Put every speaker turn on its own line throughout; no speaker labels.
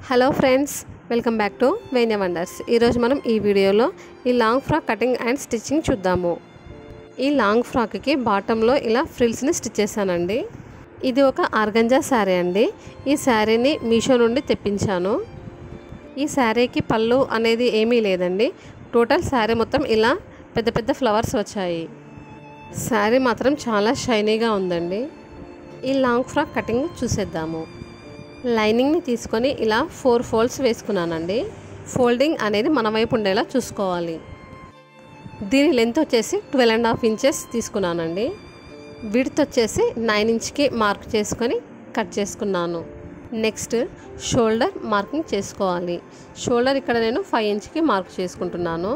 hello friends welcome back to Venya wonders ఈరోజు మనం ఈ వీడియోలో ఈ long frock cutting and stitching చూద్దాము ఈ లాంగ్ ఫ్రాక్కి బాటంలో ఇలా ఫ్రిల్స్ని స్టిచ్ చేశానండి ఇది ఒక ఆర్గంజా శారీ అండి ఈ శారీని మీషో నుండి తెప్పించాను ఈ శారీకి పళ్ళు అనేది ఏమీ లేదండి టోటల్ శారీ మొత్తం ఇలా పెద్ద పెద్ద ఫ్లవర్స్ వచ్చాయి శారీ మాత్రం చాలా షైనీగా ఉందండి ఈ లాంగ్ ఫ్రాక్ కటింగ్ చూసేద్దాము లైనింగ్ని తీసుకొని ఇలా ఫోర్ ఫోల్డ్స్ వేసుకున్నానండి ఫోల్డింగ్ అనేది మన వైపు ఉండేలా చూసుకోవాలి దీని లెంత్ వచ్చేసి ట్వెల్వ్ అండ్ హాఫ్ ఇంచెస్ తీసుకున్నానండి విడ్త్ వచ్చేసి నైన్ ఇంచ్కి మార్క్ చేసుకొని కట్ చేసుకున్నాను నెక్స్ట్ షోల్డర్ మార్కింగ్ చేసుకోవాలి షోల్డర్ ఇక్కడ నేను ఫైవ్ ఇంచ్కి మార్క్ చేసుకుంటున్నాను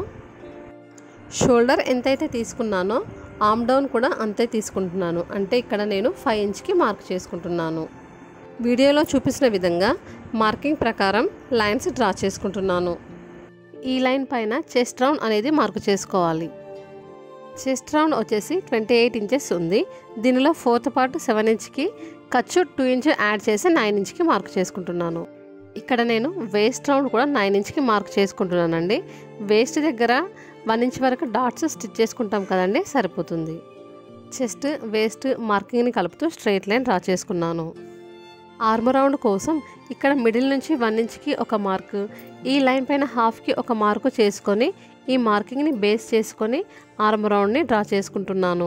షోల్డర్ ఎంతైతే తీసుకున్నానో ఆమ్ డౌన్ కూడా అంతే తీసుకుంటున్నాను అంటే ఇక్కడ నేను ఫైవ్ ఇంచ్కి మార్క్ చేసుకుంటున్నాను వీడియోలో చూపించిన విధంగా మార్కింగ్ ప్రకారం లైన్స్ డ్రా చేసుకుంటున్నాను ఈ లైన్ పైన చెస్ట్ రౌండ్ అనేది మార్క్ చేసుకోవాలి చెస్ట్ రౌండ్ వచ్చేసి ట్వంటీ ఎయిట్ ఇంచెస్ ఉంది దీనిలో ఫోర్త్ పార్ట్ సెవెన్ ఇంచ్కి ఖర్చు టూ ఇంచ్ యాడ్ చేసి నైన్ ఇంచ్కి మార్క్ చేసుకుంటున్నాను ఇక్కడ నేను వేస్ట్ రౌండ్ కూడా నైన్ ఇంచ్కి మార్క్ చేసుకుంటున్నానండి వేస్ట్ దగ్గర వన్ ఇంచ్ వరకు డాట్స్ స్టిచ్ చేసుకుంటాం కదండి సరిపోతుంది చెస్ట్ వేస్ట్ మార్కింగ్ని కలుపుతూ స్ట్రైట్ లైన్ డ్రా చేసుకున్నాను ఆర్మ్ రౌండ్ కోసం ఇక్కడ మిడిల్ నుంచి వన్ ఇంచ్కి ఒక మార్క్ ఈ లైన్ పైన హాఫ్కి ఒక మార్కు చేసుకొని ఈ మార్కింగ్ని బేస్ చేసుకొని ఆర్మ్ రౌండ్ని డ్రా చేసుకుంటున్నాను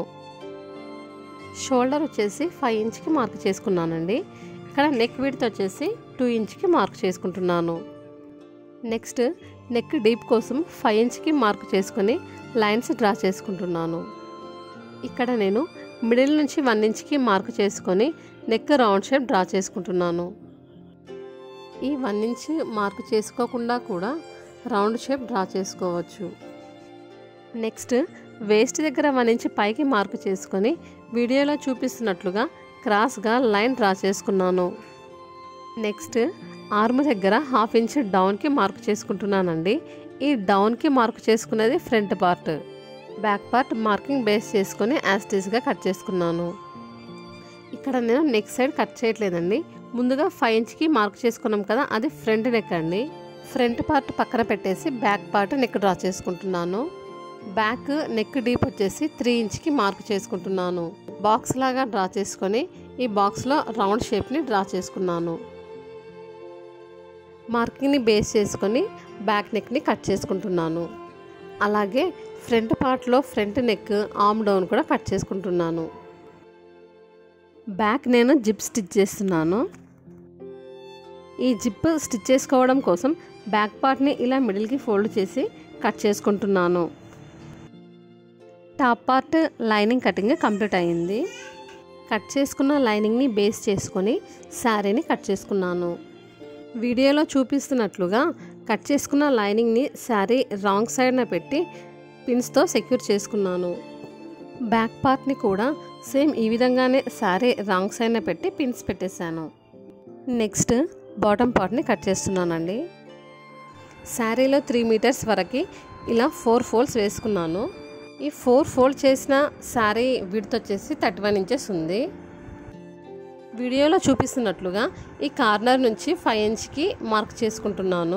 షోల్డర్ వచ్చేసి ఫైవ్ ఇంచ్కి మార్క్ చేసుకున్నానండి ఇక్కడ నెక్ విడ్త్ వచ్చేసి టూ ఇంచ్కి మార్క్ చేసుకుంటున్నాను నెక్స్ట్ నెక్ డీప్ కోసం ఫైవ్ ఇంచ్కి మార్క్ చేసుకొని లైన్స్ డ్రా చేసుకుంటున్నాను ఇక్కడ నేను మిడిల్ నుంచి వన్ ఇంచ్కి మార్క్ చేసుకొని నెక్ రౌండ్ షేప్ డ్రా చేసుకుంటున్నాను ఈ వన్ ఇంచ్ మార్క్ చేసుకోకుండా కూడా రౌండ్ షేప్ డ్రా చేసుకోవచ్చు నెక్స్ట్ వేస్ట్ దగ్గర వన్ ఇంచ్ పైకి మార్క్ చేసుకొని వీడియోలో చూపిస్తున్నట్లుగా క్రాస్గా లైన్ డ్రా చేసుకున్నాను నెక్స్ట్ ఆర్మ్ దగ్గర హాఫ్ ఇంచ్ డౌన్కి మార్క్ చేసుకుంటున్నానండి ఈ డౌన్కి మార్క్ చేసుకునేది front part back part marking base చేసుకొని యాస్టీస్గా కట్ చేసుకున్నాను ఇక్కడ నేను నెక్ సైడ్ కట్ చేయట్లేదండి ముందుగా ఫైవ్ ఇంచ్కి మార్క్ చేసుకున్నాం కదా అది ఫ్రంట్ నెక్ అండి ఫ్రంట్ పార్ట్ పక్కన పెట్టేసి బ్యాక్ పార్ట్ నెక్ డ్రా చేసుకుంటున్నాను బ్యాక్ నెక్ డీప్ వచ్చేసి త్రీ ఇంచ్కి మార్క్ చేసుకుంటున్నాను బాక్స్ లాగా డ్రా చేసుకొని ఈ బాక్స్లో రౌండ్ షేప్ని డ్రా చేసుకున్నాను మార్కింగ్ని బేస్ చేసుకొని బ్యాక్ నెక్ని కట్ చేసుకుంటున్నాను అలాగే ఫ్రంట్ పార్ట్లో ఫ్రంట్ నెక్ ఆమ్ డౌన్ కూడా కట్ చేసుకుంటున్నాను బ్యాక్ నేను జిప్ స్టిచ్ చేస్తున్నాను ఈ జిప్ స్టిచ్ చేసుకోవడం కోసం బ్యాక్ పార్ట్ని ఇలా మిడిల్కి ఫోల్డ్ చేసి కట్ చేసుకుంటున్నాను top part lining cutting complete అయ్యింది కట్ చేసుకున్న లైనింగ్ని బేస్ చేసుకొని శారీని కట్ చేసుకున్నాను వీడియోలో చూపిస్తున్నట్లుగా కట్ చేసుకున్న లైనింగ్ని శారీ రాంగ్ సైడ్న పెట్టి పిన్స్తో సెక్యూర్ చేసుకున్నాను బ్యాక్ పార్ట్ని కూడా సేమ్ ఈ విధంగానే శారీ రాంగ్ సైడ్న పెట్టి పిన్స్ పెట్టేశాను నెక్స్ట్ బాటమ్ పార్ట్ని కట్ చేస్తున్నానండి శారీలో త్రీ మీటర్స్ వరకు ఇలా ఫోర్ ఫోల్డ్స్ వేసుకున్నాను ఈ ఫోర్ ఫోల్డ్ చేసిన శారీ విడ్త్ వచ్చేసి థర్టీ వన్ ఇంచెస్ ఉంది వీడియోలో చూపిస్తున్నట్లుగా ఈ కార్నర్ నుంచి ఫైవ్ ఇంచ్కి మార్క్ చేసుకుంటున్నాను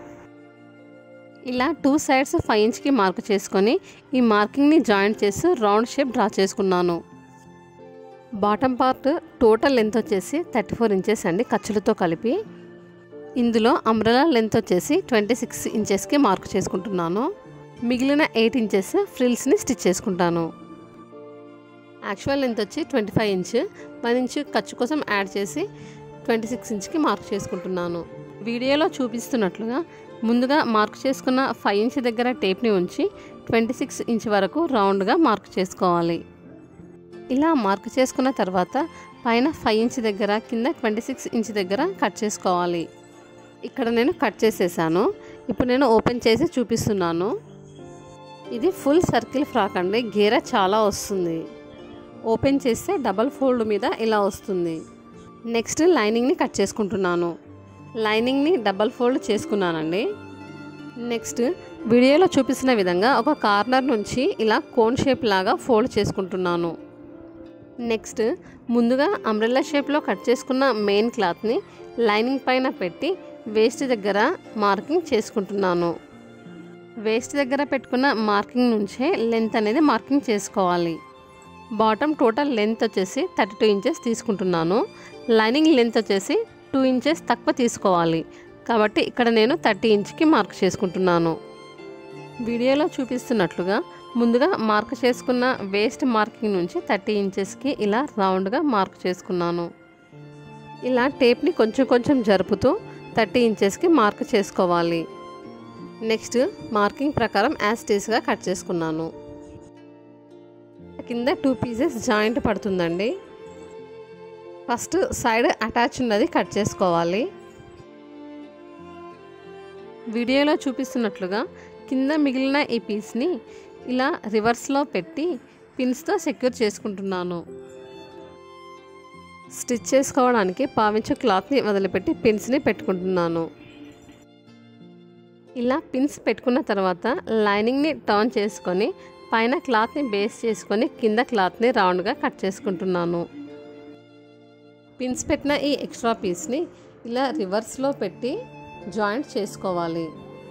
ఇలా టూ సైడ్స్ ఫైవ్ ఇంచ్కి మార్క్ చేసుకొని ఈ మార్కింగ్ని జాయింట్ చేసి రౌండ్ షేప్ డ్రా చేసుకున్నాను బాటమ్ పార్ట్ టోటల్ లెంత్ వచ్చేసి థర్టీ ఫోర్ ఇంచెస్ అండి ఖర్చులతో కలిపి ఇందులో అంబ్రెలా లెంత్ వచ్చేసి ట్వంటీ సిక్స్ ఇంచెస్కి మార్క్ చేసుకుంటున్నాను మిగిలిన ఎయిట్ ఇంచెస్ ఫ్రిల్స్ని స్టిచ్ చేసుకుంటాను యాక్చువల్ లెంత్ వచ్చి twenty five inch one inch ఖర్చు కోసం యాడ్ చేసి ట్వంటీ సిక్స్ ఇంచ్కి మార్క్ చేసుకుంటున్నాను వీడియోలో చూపిస్తున్నట్లుగా ముందుగా మార్క్ చేసుకున్న ఫైవ్ ఇంచ్ దగ్గర టేప్ని ఉంచి ట్వంటీ సిక్స్ ఇంచ్ వరకు రౌండ్గా మార్క్ చేసుకోవాలి ఇలా మార్క్ చేసుకున్న తర్వాత పైన ఫైవ్ ఇంచ్ దగ్గర కింద ట్వంటీ సిక్స్ ఇంచ్ దగ్గర కట్ చేసుకోవాలి ఇక్కడ నేను కట్ చేసేసాను ఇప్పుడు నేను ఓపెన్ చేసి చూపిస్తున్నాను ఇది ఫుల్ సర్కిల్ ఫ్రాక్ అండి గేర చాలా వస్తుంది ఓపెన్ చేస్తే డబల్ ఫోల్డ్ మీద ఇలా వస్తుంది నెక్స్ట్ లైనింగ్ని కట్ చేసుకుంటున్నాను లైనింగ్ని డబల్ ఫోల్డ్ చేసుకున్నానండి నెక్స్ట్ వీడియోలో చూపిస్తున్న విధంగా ఒక కార్నర్ నుంచి ఇలా కోన్ షేప్ లాగా ఫోల్డ్ చేసుకుంటున్నాను నెక్స్ట్ ముందుగా అంబ్రెల్లా షేప్లో కట్ చేసుకున్న మెయిన్ క్లాత్ని లైనింగ్ పైన పెట్టి వేస్ట్ దగ్గర మార్కింగ్ చేసుకుంటున్నాను వేస్ట్ దగ్గర పెట్టుకున్న మార్కింగ్ నుంచే లెంత్ అనేది మార్కింగ్ చేసుకోవాలి బాటమ్ టోటల్ లెంత్ వచ్చేసి థర్టీ టూ ఇంచెస్ తీసుకుంటున్నాను లైనింగ్ లెంత్ వచ్చేసి టూ ఇంచెస్ తక్కువ తీసుకోవాలి కాబట్టి ఇక్కడ నేను థర్టీ ఇంచ్కి మార్క్ చేసుకుంటున్నాను వీడియోలో చూపిస్తున్నట్లుగా ముందుగా మార్క్ చేసుకున్న వేస్ట్ మార్కింగ్ నుంచి థర్టీ ఇంచెస్కి ఇలా రౌండ్గా మార్క్ చేసుకున్నాను ఇలా టేప్ని కొంచెం కొంచెం జరుపుతూ థర్టీ ఇంచెస్కి మార్క్ చేసుకోవాలి నెక్స్ట్ మార్కింగ్ ప్రకారం యాజ్ టీస్గా కట్ చేసుకున్నాను కింద టూ పీసెస్ జాయింట్ పడుతుందండి ఫస్ట్ సైడ్ అటాచ్ ఉన్నది కట్ చేసుకోవాలి వీడియోలో చూపిస్తున్నట్లుగా కింద మిగిలిన ఈ పీస్ని ఇలా రివర్స్లో పెట్టి పిన్స్తో సెక్యూర్ చేసుకుంటున్నాను స్టిచ్ చేసుకోవడానికి పావించు క్లాత్ని వదిలిపెట్టి పిన్స్ని పెట్టుకుంటున్నాను ఇలా పిన్స్ పెట్టుకున్న తర్వాత లైనింగ్ని టర్న్ చేసుకొని పైన క్లాత్ని బేస్ చేసుకొని కింద క్లాత్ని రౌండ్గా కట్ చేసుకుంటున్నాను పిన్స్ పెట్టిన ఈ ఎక్స్ట్రా పీస్ని ఇలా రివర్స్లో పెట్టి జాయింట్ చేసుకోవాలి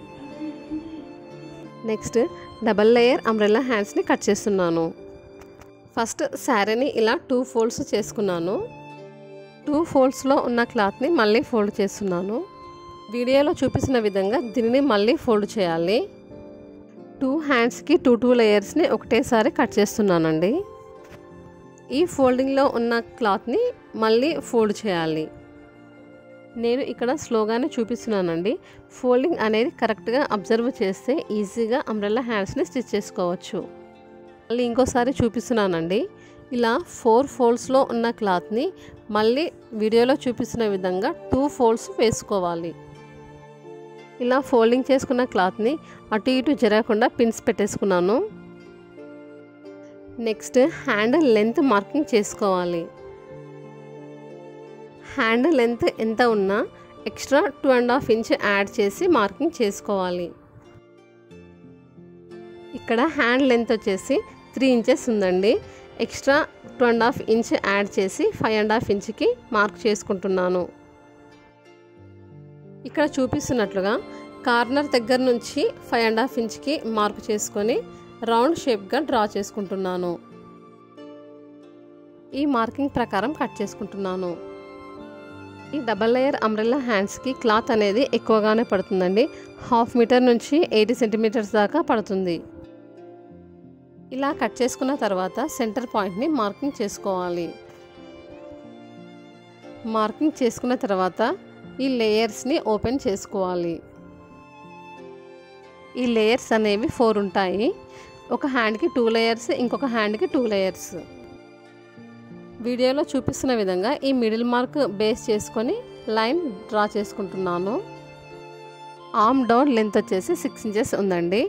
నెక్స్ట్ డబల్ లేయర్ అంబ్రెల్లా హ్యాండ్స్ని కట్ చేస్తున్నాను ఫస్ట్ శారీని ఇలా టూ ఫోల్డ్స్ చేసుకున్నాను టూ ఫోల్డ్స్లో ఉన్న క్లాత్ని మళ్ళీ ఫోల్డ్ చేస్తున్నాను వీడియోలో చూపిస్తున్న విధంగా దీనిని మళ్ళీ ఫోల్డ్ చేయాలి టూ హ్యాండ్స్కి టూ టూ లేయర్స్ని ఒకటేసారి కట్ చేస్తున్నానండి ఈ ఫోల్డింగ్లో ఉన్న క్లాత్ని మళ్ళీ ఫోల్డ్ చేయాలి నేను ఇక్కడ స్లోగానే చూపిస్తున్నానండి ఫోల్డింగ్ అనేది కరెక్ట్గా అబ్జర్వ్ చేస్తే ఈజీగా అంబ్రెల్లా హ్యాండ్స్ని స్టిచ్ చేసుకోవచ్చు మళ్ళీ ఇంకోసారి చూపిస్తున్నానండి ఇలా ఫోర్ ఫోల్డ్స్లో ఉన్న క్లాత్ని మళ్ళీ వీడియోలో చూపిస్తున్న విధంగా టూ ఫోల్డ్స్ వేసుకోవాలి ఇలా ఫోల్డింగ్ చేసుకున్న క్లాత్ని అటు ఇటు జరగకుండా పిన్స్ పెట్టేసుకున్నాను నెక్స్ట్ హ్యాండ్ లెంత్ మార్కింగ్ చేసుకోవాలి హ్యాండ్ లెంత్ ఎంత ఉన్నా extra two and half inch add చేసి మార్కింగ్ చేసుకోవాలి ఇక్కడ హ్యాండ్ లెంత్ వచ్చేసి త్రీ ఇంచెస్ ఉందండి extra two and half inch add చేసి ఫైవ్ అండ్ హాఫ్ ఇంచ్కి మార్క్ చేసుకుంటున్నాను ఇక్కడ చూపిస్తున్నట్లుగా కార్నర్ దగ్గర నుంచి ఫైవ్ అండ్ హాఫ్ ఇంచ్కి మార్క్ చేసుకొని రౌండ్ షేప్గా డ్రా చేసుకుంటున్నాను ఈ మార్కింగ్ ప్రకారం కట్ చేసుకుంటున్నాను ఈ డబల్ లేయర్ అంబ్రెల్లా హ్యాండ్స్కి క్లాత్ అనేది ఎక్కువగానే పడుతుందండి హాఫ్ మీటర్ నుంచి ఎయిటీ సెంటీమీటర్స్ దాకా పడుతుంది ఇలా కట్ చేసుకున్న తర్వాత సెంటర్ పాయింట్ని మార్కింగ్ చేసుకోవాలి మార్కింగ్ చేసుకున్న తర్వాత ఈ లేయర్స్ని ఓపెన్ చేసుకోవాలి ఈ లేయర్స్ అనేవి ఫోర్ ఉంటాయి ఒక హ్యాండ్కి టూ లేయర్స్ ఇంకొక హ్యాండ్కి టూ లేయర్స్ వీడియోలో చూపిస్తున్న విధంగా ఈ మిడిల్ మార్క్ బేస్ చేసుకొని లైన్ డ్రా చేసుకుంటున్నాను ఆమ్ డౌన్ లెంత్ వచ్చేసి సిక్స్ ఇంచెస్ ఉందండి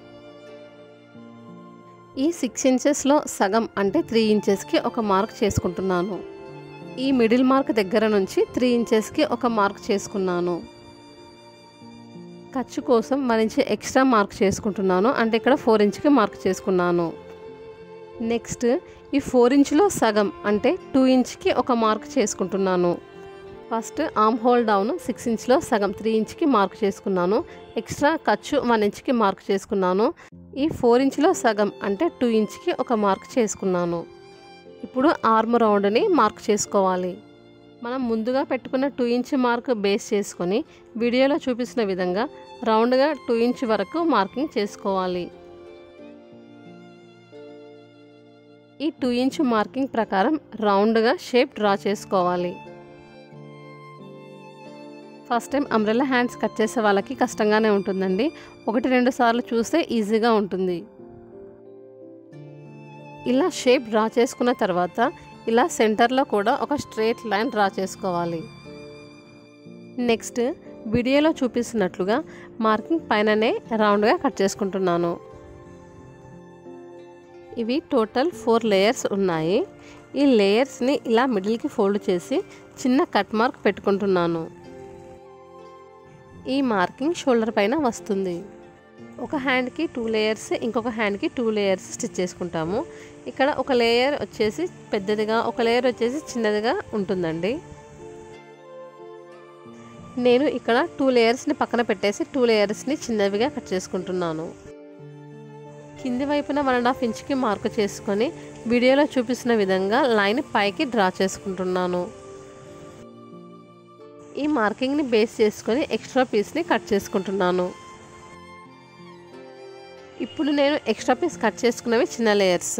ఈ సిక్స్ ఇంచెస్లో సగం అంటే త్రీ ఇంచెస్కి ఒక మార్క్ చేసుకుంటున్నాను ఈ మిడిల్ మార్క్ దగ్గర నుంచి త్రీ ఇంచెస్కి ఒక మార్క్ చేసుకున్నాను ఖర్చు కోసం మరించి ఎక్స్ట్రా మార్క్ చేసుకుంటున్నాను అంటే ఇక్కడ ఫోర్ ఇంచ్కి మార్క్ చేసుకున్నాను నెక్స్ట్ ఈ ఫోర్ ఇంచ్లో సగం అంటే టూ ఇంచ్కి ఒక మార్క్ చేసుకుంటున్నాను first arm hole down six ఇంచ్లో సగం త్రీ ఇంచ్కి మార్క్ చేసుకున్నాను ఎక్స్ట్రా ఖర్చు వన్ ఇంచ్కి మార్క్ చేసుకున్నాను ఈ ఫోర్ ఇంచ్లో సగం అంటే టూ ఇంచ్కి ఒక మార్క్ చేసుకున్నాను ఇప్పుడు ఆర్మ్ రౌండ్ని మార్క్ చేసుకోవాలి మనం ముందుగా పెట్టుకున్న టూ ఇంచ్ మార్క్ బేస్ చేసుకొని వీడియోలో చూపిస్తున్న విధంగా రౌండ్గా టూ ఇంచ్ వరకు మార్కింగ్ చేసుకోవాలి ఈ టూ ఇంచ్ మార్కింగ్ ప్రకారం రౌండ్గా షేప్ డ్రా చేసుకోవాలి first time umbrella hands cut చేసే వాళ్ళకి కష్టంగానే ఉంటుందండి ఒకటి రెండు సార్లు చూస్తే ఈజీగా ఉంటుంది ఇలా షేప్ డ్రా చేసుకున్న తర్వాత ఇలా సెంటర్లో కూడా ఒక స్ట్రేట్ లైన్ డ్రా చేసుకోవాలి నెక్స్ట్ వీడియోలో చూపిస్తున్నట్లుగా మార్కింగ్ పైననే రౌండ్గా కట్ చేసుకుంటున్నాను ఇవి టోటల్ ఫోర్ లేయర్స్ ఉన్నాయి ఈ లేయర్స్ని ఇలా మిడిల్కి ఫోల్డ్ చేసి చిన్న కట్ మార్క్ పెట్టుకుంటున్నాను ఈ మార్కింగ్ షోల్డర్ పైన వస్తుంది ఒక హ్యాండ్కి టూ లేయర్స్ ఇంకొక హ్యాండ్కి టూ లేయర్స్ స్టిచ్ చేసుకుంటాము ఇక్కడ ఒక లేయర్ వచ్చేసి పెద్దదిగా ఒక లేయర్ వచ్చేసి చిన్నదిగా ఉంటుందండి నేను ఇక్కడ టూ లేయర్స్ని పక్కన పెట్టేసి టూ లేయర్స్ని చిన్నవిగా కట్ చేసుకుంటున్నాను కింది వైపున వన్ అండ్ హాఫ్ ఇంచ్కి మార్కు చేసుకొని వీడియోలో చూపిస్తున్న విధంగా లైన్ పైకి డ్రా చేసుకుంటున్నాను ఈ మార్కింగ్ని బేస్ చేసుకొని ఎక్స్ట్రా పీస్ని కట్ చేసుకుంటున్నాను ఇప్పుడు నేను ఎక్స్ట్రా పీస్ కట్ చేసుకున్నవి చిన్న లేయర్స్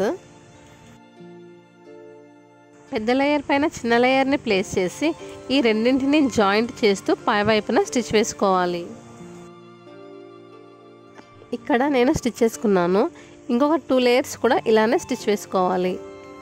పెద్ద లేయర్ పైన చిన్న లేయర్ని ప్లేస్ చేసి ఈ రెండింటిని జాయింట్ చేస్తూ పై వైపున స్టిచ్ వేసుకోవాలి ఇక్కడ నేను స్టిచ్ చేసుకున్నాను ఇంకొక టూ లేయర్స్ కూడా ఇలానే స్టిచ్ వేసుకోవాలి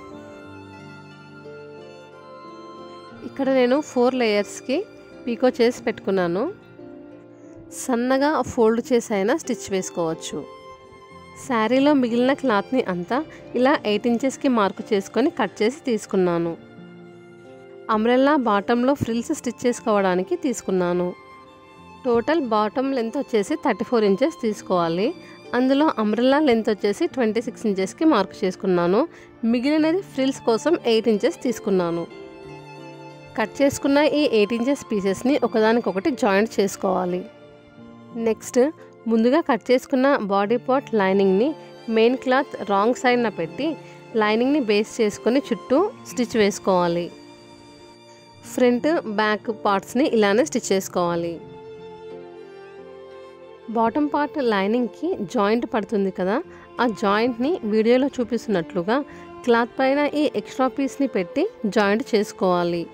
ఇక్కడ నేను ఫోర్ లేయర్స్కి పీకో చేసి పెట్టుకున్నాను సన్నగా ఫోల్డ్ చేసి అయినా స్టిచ్ వేసుకోవచ్చు శారీలో మిగిలిన క్లాత్ని అంతా ఇలా ఎయిట్ ఇంచెస్కి మార్కు చేసుకొని కట్ చేసి తీసుకున్నాను అమ్రెల్లా బాటంలో ఫ్రిల్స్ స్టిచ్ చేసుకోవడానికి తీసుకున్నాను టోటల్ బాటమ్ లెంత్ వచ్చేసి థర్టీ ఫోర్ ఇంచెస్ తీసుకోవాలి అందులో అంబ్రెల్లా లెంత్ వచ్చేసి ట్వంటీ సిక్స్ ఇంచెస్కి మార్క్ చేసుకున్నాను మిగిలినది ఫ్రిల్స్ కోసం ఎయిట్ ఇంచెస్ తీసుకున్నాను కట్ చేసుకున్న ఈ ఎయిట్ ఇంచెస్ పీసెస్ని ఒకదానికొకటి జాయింట్ చేసుకోవాలి నెక్స్ట్ ముందుగా కట్ చేసుకున్న బాడీ పార్ట్ లైనింగ్ని మెయిన్ క్లాత్ రాంగ్ సైడ్న పెట్టి లైనింగ్ని బేస్ చేసుకొని చుట్టూ స్టిచ్ వేసుకోవాలి ఫ్రంట్ బ్యాక్ పార్ట్స్ని ఇలానే స్టిచ్ చేసుకోవాలి బాటమ్ పార్ట్ లైనింగ్కి జాయింట్ పడుతుంది కదా ఆ జాయింట్ని వీడియోలో చూపిస్తున్నట్లుగా క్లాత్ పైన ఈ ఎక్స్ట్రా పీస్ని పెట్టి జాయింట్ చేసుకోవాలి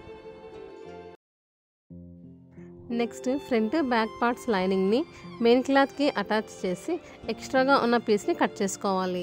నెక్స్ట్ ఫ్రంట్ బ్యాక్ పార్ట్స్ లైనింగ్ని మెయిన్ క్లాత్కి అటాచ్ చేసి ఎక్స్ట్రాగా ఉన్న పీస్ని కట్ చేసుకోవాలి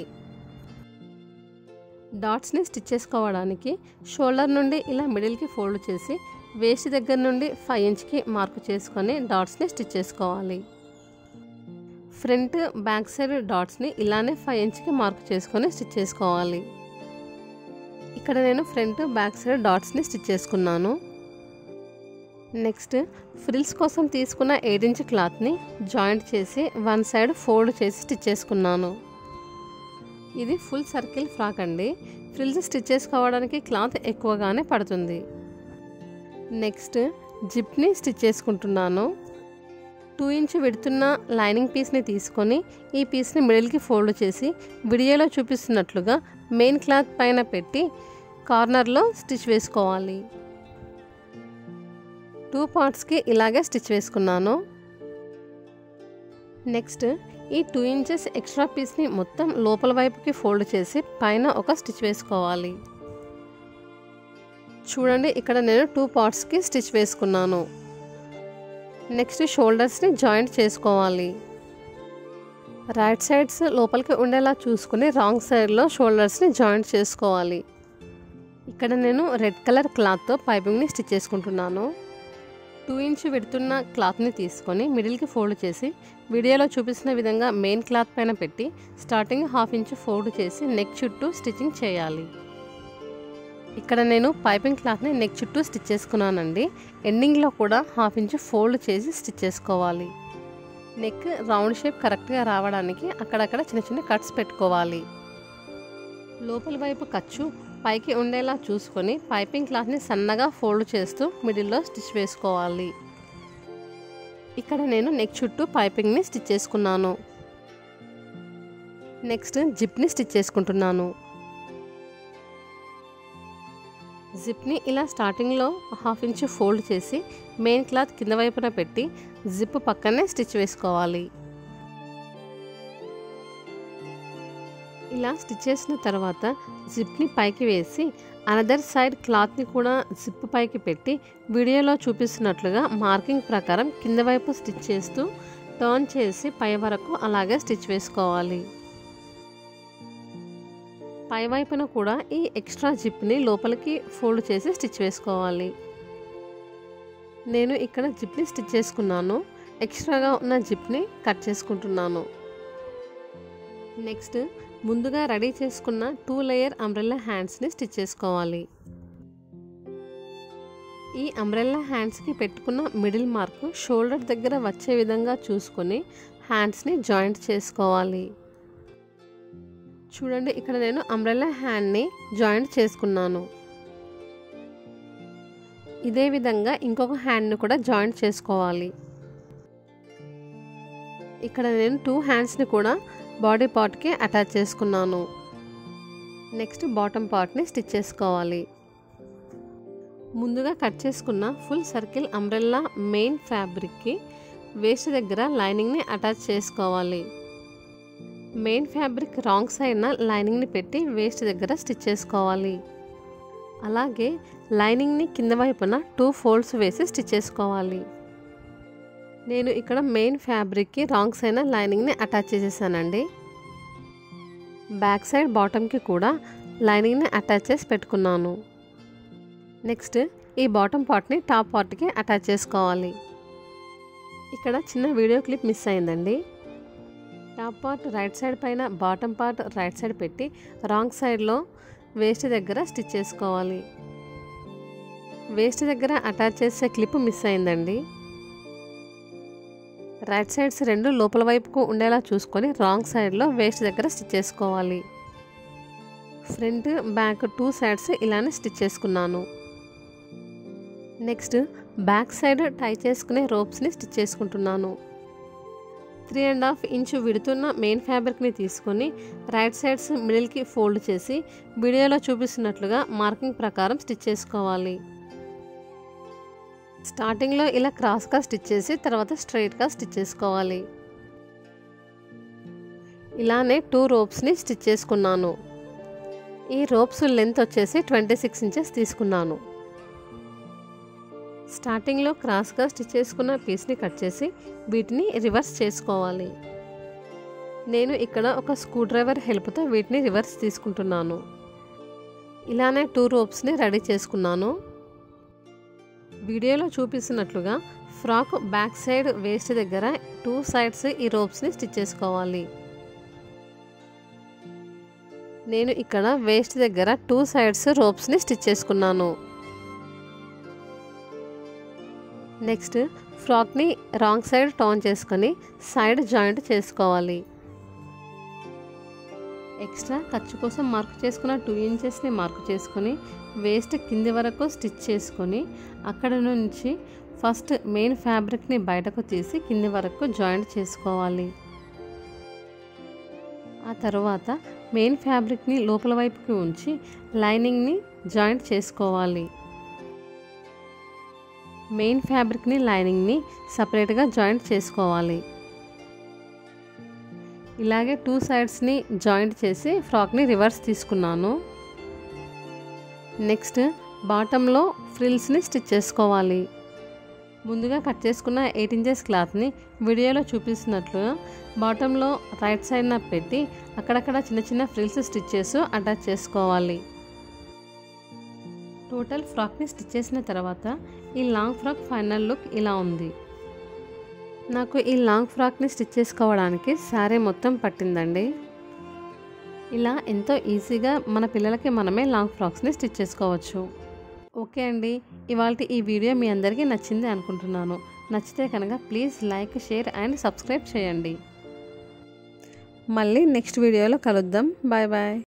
డాట్స్ని స్టిచ్ చేసుకోవడానికి షోల్డర్ నుండి ఇలా మిడిల్కి ఫోల్డ్ చేసి వేస్ట్ దగ్గర నుండి ఫైవ్ ఇంచ్కి మార్కు చేసుకొని డాట్స్ని స్టిచ్ చేసుకోవాలి ఫ్రంట్ బ్యాక్ సైడ్ డాట్స్ని ఇలానే ఫైవ్ ఇంచ్కి మార్క్ చేసుకొని స్టిచ్ చేసుకోవాలి ఇక్కడ నేను ఫ్రంట్ బ్యాక్ సైడ్ డాట్స్ని స్టిచ్ చేసుకున్నాను నెక్స్ట్ ఫ్రిల్స్ కోసం తీసుకున్న ఎయిట్ ఇంచ్ క్లాత్ని జాయింట్ చేసి వన్ సైడ్ ఫోల్డ్ చేసి స్టిచ్ చేసుకున్నాను ఇది ఫుల్ సర్కిల్ ఫ్రాక్ అండి ఫ్రిల్స్ స్టిచ్ చేసుకోవడానికి క్లాత్ ఎక్కువగానే పడుతుంది నెక్స్ట్ జిప్ని స్టిచ్ చేసుకుంటున్నాను టూ ఇంచ్ విడుతున్న లైనింగ్ పీస్ని తీసుకొని ఈ పీస్ని మిడిల్కి ఫోల్డ్ చేసి వీడియోలో చూపిస్తున్నట్లుగా మెయిన్ క్లాత్ పైన పెట్టి కార్నర్లో స్టిచ్ వేసుకోవాలి టూ పార్ట్స్కి ఇలాగే స్టిచ్ వేసుకున్నాను నెక్స్ట్ ఈ టూ ఇంచెస్ ఎక్స్ట్రా పీస్ని మొత్తం లోపల వైపుకి ఫోల్డ్ చేసి పైన ఒక స్టిచ్ వేసుకోవాలి చూడండి ఇక్కడ నేను టూ పార్ట్స్కి స్టిచ్ వేసుకున్నాను నెక్స్ట్ షోల్డర్స్ని జాయింట్ చేసుకోవాలి రైట్ సైడ్స్ లోపలికి ఉండేలా చూసుకుని రాంగ్ సైడ్లో షోల్డర్స్ని జాయింట్ చేసుకోవాలి ఇక్కడ నేను రెడ్ కలర్ క్లాత్తో పైపింగ్ని స్టిచ్ చేసుకుంటున్నాను టూ ఇంచ్ పెడుతున్న క్లాత్ని తీసుకొని మిడిల్కి ఫోల్డ్ చేసి వీడియోలో చూపిస్తున్న విధంగా మెయిన్ క్లాత్ పైన పెట్టి స్టార్టింగ్ హాఫ్ ఇంచ్ ఫోల్డ్ చేసి నెక్ చుట్టూ స్టిచ్చింగ్ చేయాలి ఇక్కడ నేను పైపింగ్ క్లాత్ని నెక్ చుట్టూ స్టిచ్ చేసుకున్నానండి ఎండింగ్లో కూడా హాఫ్ ఇంచ్ ఫోల్డ్ చేసి స్టిచ్ చేసుకోవాలి నెక్ రౌండ్ షేప్ కరెక్ట్గా రావడానికి అక్కడక్కడ చిన్న చిన్న కట్స్ పెట్టుకోవాలి లోపల వైపు ఖర్చు పైకి ఉండేలా చూసుకొని పైపింగ్ క్లాత్ని సన్నగా ఫోల్డ్ చేస్తూ మిడిల్లో స్టిచ్ వేసుకోవాలి ఇక్కడ నేను నెక్ చుట్టూ పైపింగ్ని స్టిచ్ చేసుకున్నాను నెక్స్ట్ జిప్ని స్టిచ్ చేసుకుంటున్నాను జిప్ని ఇలా స్టార్టింగ్లో హాఫ్ ఇంచ్ ఫోల్డ్ చేసి మెయిన్ క్లాత్ కింద వైపున పెట్టి జిప్ పక్కనే స్టిచ్ వేసుకోవాలి ఇలా స్టిచ్ చేసిన తర్వాత జిప్ని పైకి వేసి అనదర్ సైడ్ క్లాత్ని కూడా జిప్ పైకి పెట్టి వీడియోలో చూపిస్తున్నట్లుగా మార్కింగ్ ప్రకారం కింద వైపు స్టిచ్ చేస్తూ టర్న్ చేసి పై వరకు అలాగే స్టిచ్ వేసుకోవాలి పై వైపున కూడా ఈ ఎక్స్ట్రా జిప్ని లోపలికి ఫోల్డ్ చేసి స్టిచ్ వేసుకోవాలి నేను ఇక్కడ జిప్ని స్టిచ్ చేసుకున్నాను ఎక్స్ట్రాగా ఉన్న జిప్ని కట్ చేసుకుంటున్నాను నెక్స్ట్ ముందుగా రెడీ చేసుకున్న టూ లేయర్ అంబ్రెల్లా హ్యాండ్స్ని స్టిచ్ చేసుకోవాలి ఈ అంబ్రెల్లా హ్యాండ్స్కి పెట్టుకున్న మిడిల్ మార్క్ షోల్డర్ దగ్గర వచ్చే విధంగా చూసుకొని హ్యాండ్స్ని జాయింట్ చేసుకోవాలి చూడండి ఇక్కడ నేను అంబ్రెల్లా హ్యాండ్ని జాయింట్ చేసుకున్నాను ఇదే విధంగా ఇంకొక హ్యాండ్ని కూడా జాయింట్ చేసుకోవాలి ఇక్కడ నేను టూ హ్యాండ్స్ని కూడా బాడీ పార్ట్కి అటాచ్ చేసుకున్నాను నెక్స్ట్ బాటమ్ పార్ట్ని స్టిచ్ చేసుకోవాలి ముందుగా కట్ చేసుకున్న ఫుల్ సర్కిల్ అంబ్రెల్లా మెయిన్ ఫ్యాబ్రిక్కి వేస్ట్ దగ్గర లైనింగ్ని అటాచ్ చేసుకోవాలి మెయిన్ ఫ్యాబ్రిక్ రాంగ్ సైడ్న లైనింగ్ని పెట్టి వేస్ట్ దగ్గర స్టిచ్ చేసుకోవాలి అలాగే లైనింగ్ని కింద వైపున టూ ఫోల్డ్స్ వేసి స్టిచ్ చేసుకోవాలి నేను ఇక్కడ మెయిన్ ఫ్యాబ్రిక్కి రాంగ్ సైడ్ లైనింగ్ని అటాచ్ చేసేసానండి బ్యాక్ సైడ్ బాటమ్కి కూడా లైనింగ్ని అటాచ్ చేసి పెట్టుకున్నాను నెక్స్ట్ ఈ బాటమ్ పార్ట్ని టాప్ పార్ట్కి అటాచ్ చేసుకోవాలి ఇక్కడ చిన్న వీడియో క్లిప్ మిస్ అయిందండి టాప్ పార్ట్ రైట్ సైడ్ పైన బాటమ్ పార్ట్ రైట్ సైడ్ పెట్టి రాంగ్ సైడ్లో వేస్ట్ దగ్గర స్టిచ్ చేసుకోవాలి వేస్ట్ దగ్గర అటాచ్ చేసే క్లిప్ మిస్ అయిందండి రైట్ సైడ్స్ రెండు లోపల వైపుకు ఉండేలా చూసుకొని రాంగ్ సైడ్లో వేస్ట్ దగ్గర స్టిచ్ చేసుకోవాలి ఫ్రంట్ బ్యాక్ టూ సైడ్స్ ఇలానే స్టిచ్ చేసుకున్నాను నెక్స్ట్ బ్యాక్ సైడ్ టై చేసుకునే రోప్స్ని స్టిచ్ చేసుకుంటున్నాను త్రీ అండ్ హాఫ్ ఇంచు విడుతున్న మెయిన్ ఫ్యాబ్రిక్ని తీసుకొని రైట్ సైడ్స్ మిడిల్కి ఫోల్డ్ చేసి వీడియోలో చూపిస్తున్నట్లుగా మార్కింగ్ ప్రకారం స్టిచ్ చేసుకోవాలి స్టార్టింగ్లో ఇలా క్రాస్గా స్టిచ్ చేసి తర్వాత స్ట్రైట్గా స్టిచ్ చేసుకోవాలి ఇలానే టూ రోప్స్ని స్టిచ్ చేసుకున్నాను ఈ రోప్స్ లెంత్ వచ్చేసి ట్వంటీ సిక్స్ ఇంచెస్ తీసుకున్నాను స్టార్టింగ్లో క్రాస్గా స్టిచ్ చేసుకున్న పీస్ని కట్ చేసి వీటిని రివర్స్ చేసుకోవాలి నేను ఇక్కడ ఒక స్క్రూ డ్రైవర్ హెల్ప్తో వీటిని రివర్స్ తీసుకుంటున్నాను ఇలానే టూ రోప్స్ని రెడీ చేసుకున్నాను వీడియోలో చూపిస్తున్నట్లుగా ఫ్రాక్ బ్యాక్ సైడ్ వేస్ట్ దగ్గర టూ సైడ్స్ ఈ రోప్స్ని స్టిచ్ చేసుకోవాలి నేను ఇక్కడ వేస్ట్ దగ్గర టూ సైడ్స్ రోప్స్ని స్టిచ్ చేసుకున్నాను నెక్స్ట్ ఫ్రాక్ని రాంగ్ సైడ్ టర్న్ చేసుకొని సైడ్ జాయింట్ చేసుకోవాలి ఎక్స్ట్రా ఖర్చు కోసం మార్క్ చేసుకున్న టూ ఇంచెస్ని మార్క్ చేసుకొని వేస్ట్ కింది వరకు స్టిచ్ చేసుకొని అక్కడ నుంచి ఫస్ట్ మెయిన్ ఫ్యాబ్రిక్ని బయటకు తీసి కింది వరకు జాయింట్ చేసుకోవాలి ఆ తర్వాత మెయిన్ ఫ్యాబ్రిక్ని లోపల వైపుకి ఉంచి లైనింగ్ని జాయింట్ చేసుకోవాలి మెయిన్ ఫ్యాబ్రిక్ని లైనింగ్ని సపరేట్గా జాయింట్ చేసుకోవాలి ఇలాగే టూ సైడ్స్ని జాయింట్ చేసి ఫ్రాక్ని రివర్స్ తీసుకున్నాను నెక్స్ట్ బాటంలో ఫ్రిల్స్ని స్టిచ్ చేసుకోవాలి ముందుగా కట్ చేసుకున్న ఎయిట్ ఇంచెస్ క్లాత్ని వీడియోలో చూపిస్తున్నట్లుగా బాటంలో రైట్ సైడ్న పెట్టి అక్కడక్కడ చిన్న చిన్న ఫ్రిల్స్ స్టిచ్ చేసి అటాచ్ చేసుకోవాలి టోటల్ ఫ్రాక్ని స్టిచ్ చేసిన తర్వాత ఈ లాంగ్ ఫ్రాక్ ఫైనల్ లుక్ ఇలా ఉంది నాకు ఈ లాంగ్ ఫ్రాక్ని స్టిచ్ చేసుకోవడానికి శారీ మొత్తం పట్టిందండి ఇలా ఎంతో ఈజీగా మన పిల్లలకి మనమే లాంగ్ ఫ్రాక్స్ని స్టిచ్ చేసుకోవచ్చు ఓకే అండి ఇవాళ ఈ వీడియో మీ అందరికీ నచ్చింది అనుకుంటున్నాను నచ్చితే కనుక please like share and subscribe చేయండి మళ్ళీ నెక్స్ట్ వీడియోలో కలుద్దాం బాయ్ బాయ్